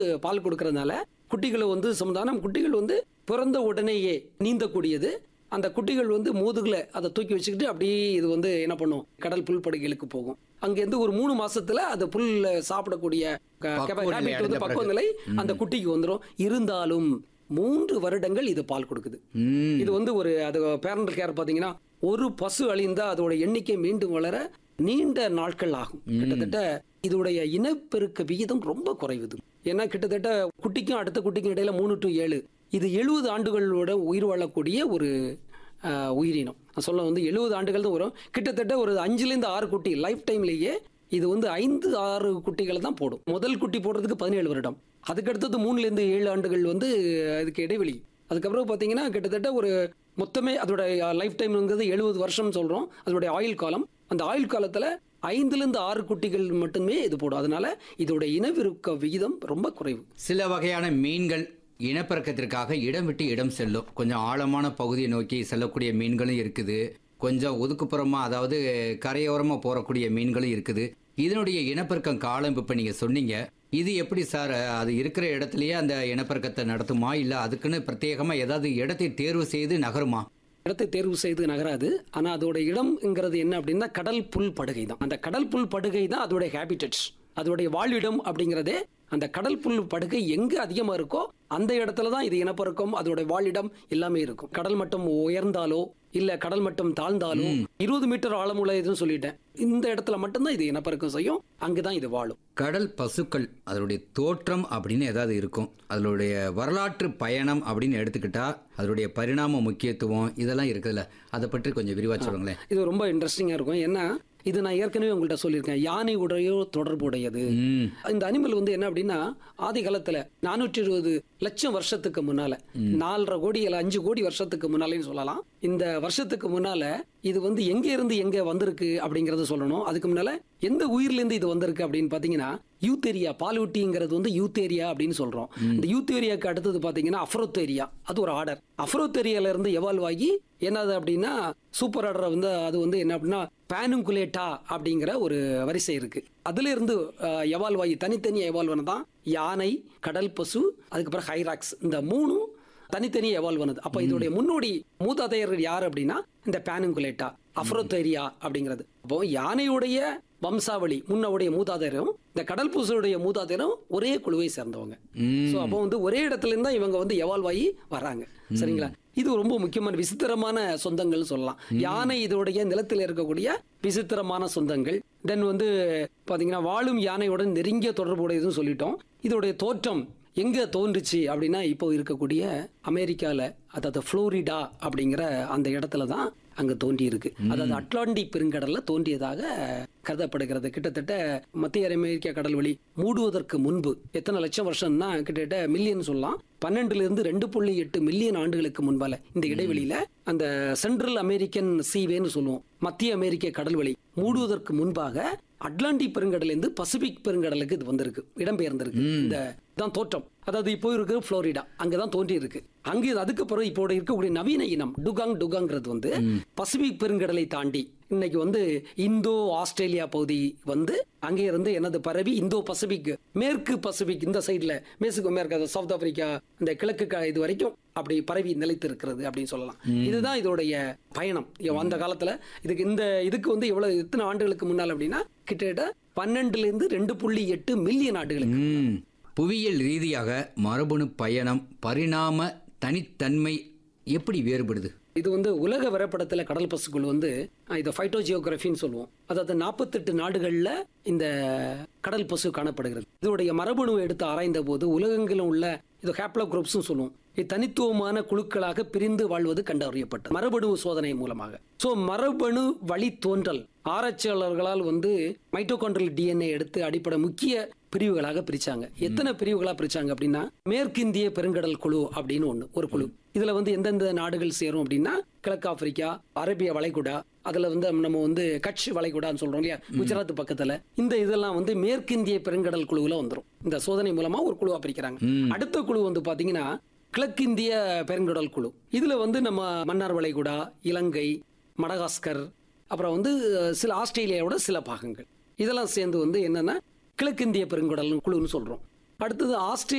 பால் கொடுக்கறதுனால குட்டிகளை வந்து சமுதாயம் குட்டிகள் வந்து பிறந்த உடனேயே நீந்தக்கூடியது அந்த குட்டிகள் வந்து முதுகுல அதை தூக்கி வச்சுக்கிட்டு அப்படியே இது வந்து என்ன பண்ணும் கடல் புல் படுகைகளுக்கு போகும் அங்கேருந்து ஒரு மூணு மாசத்துல அந்த புல் சாப்பிடக்கூடிய க- பக்குவ நிலை habit வந்து அடைஞ்ச பக்குவ நிலை அந்த குட்டிக்கு வந்துடும் இருந்தாலும் மூன்று வருடங்கள் இது பால் கொடுக்குது ம். இது வந்து ஒரு அது பேரண்டல் கேர் பார்த்தீங்கன்னா ஒரு பசு அழிந்தா அதோட எண்ணிக்கை மீண்டும் வளர நீண்ட நாட்கள் ஆகும் கிட்டத்தட்ட இதோடைய இனப்பெருக்க விகிதம் ரொம்ப குறைவுது ஏன்னா கிட்டத்தட்ட குட்டிக்கும் அடுத்த குட்டிக்கும் இடையில மூணு டு ஏழு இது எழுபது ஆண்டுகளோட உயிர் வாழக்கூடிய ஒரு ஆஹ், உயிரினம் நான் சொல்ல வந்து எழுபது ஆண்டுகள் தான் வரும் கிட்டத்தட்ட ஒரு அஞ்சுலேருந்து ஆறு குட்டி லைஃப் டைம்லேயே இது வந்து ஐந்து ஆறு குட்டிகளை தான் போடும் முதல் குட்டி போடுறதுக்கு பதினேழு வருடம் அதுக்கடுத்தது மூணுலேருந்து ஏழு ஆண்டுகள் வந்து அதுக்கு இடைவெளி அதுக்கப்புறம் பார்த்தீங்கன்னா கிட்டத்தட்ட ஒரு மொத்தமே அதோட லைஃப் டைம்ங்கிறது எழுபது வருஷம் சொல்கிறோம் அதோடைய ஆயுள் காலம் அந்த ஆயுள் காலத்தில் ஐந்துலேருந்து ஆறு குட்டிகள் மட்டுமே இது போடும் அதனால இதோட இனவிருக்க விகிதம் ரொம்ப குறைவு சில வகையான மீன்கள் இனப்பெருக்கத்திற்காக இடம் விட்டு இடம் செல்லும் கொஞ்சம் ஆழமான பகுதியை நோக்கி செல்லக்கூடிய மீன்களும் இருக்குது கொஞ்சம் ஒதுக்குப்புறமா அதாவது கரையோரமா போறக்கூடிய மீன்களும் இருக்குது இதனுடைய இனப்பெருக்கம் காலம் இப்போ நீங்க சொன்னீங்க இது எப்படி சார் அது இருக்கிற இடத்துலயே அந்த இனப்பெருக்கத்தை நடத்துமா இல்ல அதுக்குன்னு பிரத்யேகமா ஏதாவது இடத்தை தேர்வு செய்து நகருமா இடத்தை தேர்வு செய்து நகராது ஆனால் அதோட இடம்ங்கிறது என்ன அப்படின்னா கடல் புல் படுகை தான் அந்த கடல் புல் படுகை தான் அதோட ஹேபிட்டட்ஸ் அதோடைய வாழ்விடம் அப்படிங்கிறதே அந்த கடல் புல் படுகை எங்க அதிகமா இருக்கோ அந்த இடத்துல தான் இது இனப்பெருக்கம் அதோட வாழிடம் எல்லாமே இருக்கும் கடல் மட்டம் உயர்ந்தாலோ இல்ல கடல் மட்டம் தாழ்ந்தாலோ இருபது மீட்டர் ஆழமுள்ள இதுன்னு சொல்லிட்டேன் இந்த இடத்துல மட்டும்தான் இது இனப்பெருக்கம் செய்யும் அங்குதான் இது வாழும் கடல் பசுக்கள் அதனுடைய தோற்றம் அப்படின்னு ஏதாவது இருக்கும் அதனுடைய வரலாற்று பயணம் அப்படின்னு எடுத்துக்கிட்டா அதனுடைய பரிணாம முக்கியத்துவம் இதெல்லாம் இருக்குதுல்ல அதை பற்றி கொஞ்சம் விரிவா சொல்லுங்களேன் இது ரொம்ப இன்ட்ரெஸ்டிங்கா இருக்கும் ஏன்னா இது நான் ஏற்கனவே உங்கள்கிட்ட சொல்லியிருக்கேன் யானை உடையோ தொடர்புடையது ம் இந்த அனிமல் வந்து என்ன அப்படின்னா ஆதி காலத்துல நானூற்றி இருபது லட்சம் வருஷத்துக்கு முன்னால நாலரை கோடி இல்ல அஞ்சு கோடி வருஷத்துக்கு முன்னாலேன்னு சொல்லலாம் இந்த வருஷத்துக்கு முன்னால இது வந்து எங்க இருந்து எங்க வந்திருக்கு அப்படிங்கறத சொல்லணும் அதுக்கு முன்னால எந்த உயிர்ல இருந்து இது வந்திருக்கு அப்படின்னு பாத்தீங்கன்னா யூத்தேரியா பாலூட்டிங்கிறது வந்து யூத்தேரியா அப்படின்னு சொல்றோம் இந்த யூத்தேரியாக்கு அடுத்தது பாத்தீங்கன்னா அஃப்ரோத்தேரியா அது ஒரு ஆர்டர் அஃப்ரோத்தேரியால இருந்து எவால்வ் ஆகி என்னது அப்படின்னா சூப்பர் ஆர்டர் வந்து அது வந்து என்ன அப்படின்னா பேனுங்குலேட்டா அப்படிங்கிற ஒரு வரிசை இருக்கு அதுல இருந்து எவால்வ் ஆகி தனித்தனியா எவால்வ் ஆனதான் யானை கடல் பசு அதுக்கப்புறம் ஹைராக்ஸ் இந்த மூணும் தனித்தனியா எவால்வ் ஆனது அப்ப இதோடைய முன்னோடி மூதாதையர்கள் யார் அப்படின்னா இந்த பேனுங்குலேட்டா அஃப்ரோத்தேரியா அப்படிங்கிறது அப்போ யானையுடைய வம்சாவளி முன்னவுடைய மூதாதையரும் இந்த கடல் பூசலுடைய மூதாதையரும் ஒரே குழுவை சேர்ந்தவங்க ம். ஸோ அப்போ வந்து ஒரே இடத்துல இருந்தா இவங்க வந்து எவால்வ் ஆகி வர்றாங்க சரிங்களா இது ரொம்ப முக்கியமான விசித்திரமான சொந்தங்கள் சொல்லலாம் யானை இதோடைய நிலத்தில் இருக்கக்கூடிய விசித்திரமான சொந்தங்கள் தென் வந்து பாத்தீங்கன்னா வாழும் யானையுடன் நெருங்கிய தொடர்புடையதுன்னு சொல்லிட்டோம் இதோடைய தோற்றம் எங்க தோன்றுச்சு அப்படின்னா இப்போ இருக்கக்கூடிய அமெரிக்கால அதாவது புளோரிடா அப்படிங்கிற அந்த இடத்துல தான் அங்க தோன்றி இருக்கு அதாவது அட்லாண்டிக் பெருங்கடல்ல தோன்றியதாக கருதப்படுகிறது கிட்டத்தட்ட மத்திய அமெரிக்க கடல்வழி மூடுவதற்கு முன்பு எத்தனை லட்சம் வருஷம்னா கிட்டத்தட்ட மில்லியன் சொல்லலாம் பன்னெண்டுல இருந்து ரெண்டு புள்ளி எட்டு மில்லியன் ஆண்டுகளுக்கு முன்பால இந்த இடைவெளியில அந்த சென்ட்ரல் அமெரிக்கன் சீவேன்னு சொல்லுவோம் மத்திய அமெரிக்க கடல்வழி மூடுவதற்கு முன்பாக அட்லாண்டிக் பெருங்கடலிருந்து பசிபிக் பெருங்கடலுக்கு இது வந்திருக்கு இடம்பெயர்ந்திருக்கு இந்த தான் தோற்றம் அதாவது இப்போ இருக்கிற புளோரிடா அங்கதான் தோன்றி இருக்கு அங்க இது அதுக்கு பிறகு இப்போ இருக்கக்கூடிய நவீன இனம் டுகாங் டுகாங்கிறது வந்து பசிபிக் பெருங்கடலை தாண்டி இன்னைக்கு வந்து இந்தோ ஆஸ்திரேலியா பகுதி வந்து அங்கே இருந்து என்னது பரவி இந்தோ பசிபிக் மேற்கு பசிபிக் இந்த சைடுல மேற்கு மேற்கு சவுத் ஆப்பிரிக்கா இந்த கிழக்கு க- இது வரைக்கும் அப்படி பரவி நிலைத்து இருக்கிறது அப்படின்னு சொல்லலாம் இதுதான் இதோடைய பயணம் இ- அந்த காலத்துல இதுக்கு இந்த இதுக்கு வந்து எவ்வளவு எத்தனை ஆண்டுகளுக்கு முன்னால் அப்படின்னா கிட்டத்தட்ட பன்னெண்டுல இருந்து ரெண்டு புள்ளி எட்டு மில்லியன் ஆண்டுகளுக்கு ம். புவியியல் ரீதியாக மரபணு பயணம் பரிணாம தனித்தன்மை எப்படி வேறுபடுது இது வந்து உலக வரைபடத்துல கடல் பசுக்கள் வந்து அஹ், இதை ஃபைட்டோ ஜியோகிராஃபின்னு சொல்லுவோம் அதாவது நாற்பத்தெட்டு நாடுகள்ல இந்த கடல் பசு காணப்படுகிறது இதோடைய மரபணுவை எடுத்து ஆராய்ந்த போது உலகெங்கிலும் உள்ள இது ஹேப்லோ குரூப்ஸ்னு சொல்லுவோம் இது தனித்துவமான குழுக்களாக பிரிந்து வாழ்வது கண்டறியப்பட்டது மரபணு சோதனை மூலமாக சோ மரபணு வழி தோன்றல் ஆராய்ச்சியாளர்களால் வந்து மைட்டோகாண்ட்ரியல் டிஎன்ஏ எடுத்து அடிப்படை முக்கிய பிரிவுகளாக பிரிச்சாங்க எத்தனை பிரிவுகளா பிரிச்சாங்க அப்படின்னா மேற்கிந்திய பெருங்கடல் குழு அப்படின்னு ஒண்ணு ஒரு குழு இதுல வந்து எந்தெந்த நாடுகள் சேரும் அப்படின்னா கிழக்கு ஆப்பிரிக்கா அரேபிய வளைகுடா அதுல வந்து நம்ம வந்து கட்ச் வளைகுடான்னு சொல்றோம் இல்லையா குஜராத் பக்கத்துல இந்த இதெல்லாம் வந்து மேற்கிந்திய பெருங்கடல் குழுவுல வந்துரும் இந்த சோதனை மூலமா ஒரு குழுவா பிரிக்கிறாங்க அடுத்த குழு வந்து பாத்தீங்கன்னா கிழக்கிந்திய பெருங்கடல் குழு இதுல வந்து நம்ம மன்னார் வளைகுடா இலங்கை மடகாஸ்கர் அப்புறம் வந்து சில ஆஸ்திரேலியாவோட சில பாகங்கள் இதெல்லாம் சேர்ந்து வந்து என்னன்னா கிழக்கிந்திய பெருங்கடல் குழுன்னு சொல்றோம் அடுத்தது ஆஸ்திரேலியா